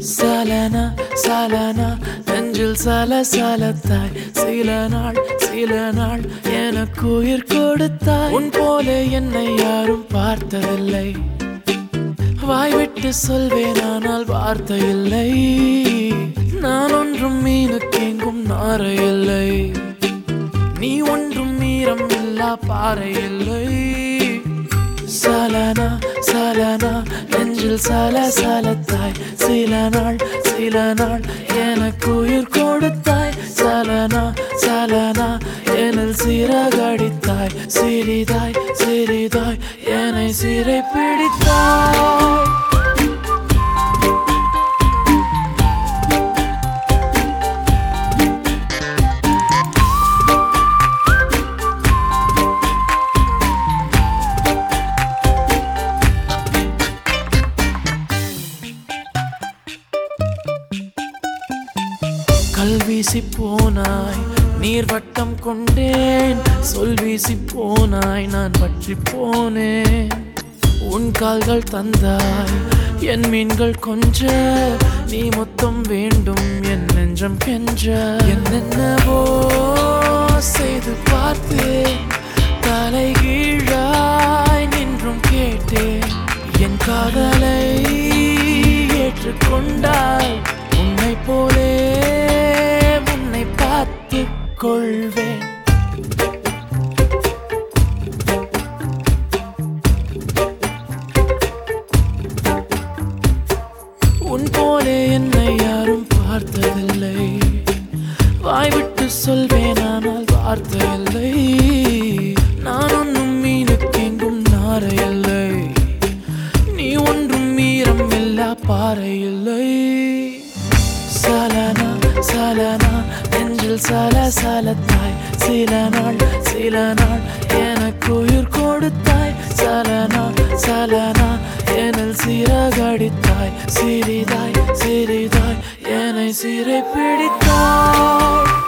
சலனா சலனா நெஞ்சில் சல சலத்தாய் சில நாள் சில நாள் எனக்கு உயிர் கொடுத்தாய் உன் போல என்னை யாரும் பார்த்ததில்லை வாய் விட்டு சொல்வேன் ஆனால் வார்த்தை இல்லை நான் ஒன்றும் மீனுக்கு எங்கும் நார இல்லை நீ ஒன்றும் மீறம் இல்லா பாறை இல்லை சலனா சலனா நெஞ்சில் சல சலத்தாய் சில நாள் சில நாள் எனக்கு உயிர் கொடுத்தாய் சலனா சலனா எனில் சிறகடித்தாய் சிறிதாய் சிறிதாய் என்னை சிறை பிடித்தாய் கல் வீசி போனாய் நீர் வட்டம் கொண்டேன் சொல் வீசி போனாய் நான் பற்றி போனேன் உன் கால்கள் தந்தாய் என் மீன்கள் கொஞ்ச நீ மொத்தம் வேண்டும் என் நெஞ்சம் கெஞ்ச என்னென்னவோ செய்து பார்த்தேன் தலை கீழாய் நின்றும் கேட்டேன் என் காதலை ஏற்றுக்கொண்டாய் உன்னை போலே உன்னை பார்த்து கொள்வேன் உன் போலே என்னை யாரும் பார்த்ததில்லை வாய் விட்டு சொல்வேன் ஆனால் வார்த்தை இல்லை நான் ஒன்றும் மீனுக்கு எங்கும் நார இல்லை நீ ஒன்றும் மீறம் இல்லா பாறை இல்லை சலனா சலனா நெஞ்சில் சல சலத்தாய் சில நாள் சில நாள் எனக்கு உயிர் கொடுத்தாய் சலனா சலனா எனில் சிறகடித்தாய் சிறிதாய் சிறிதாய் என்னை சிறை பிடித்தாய்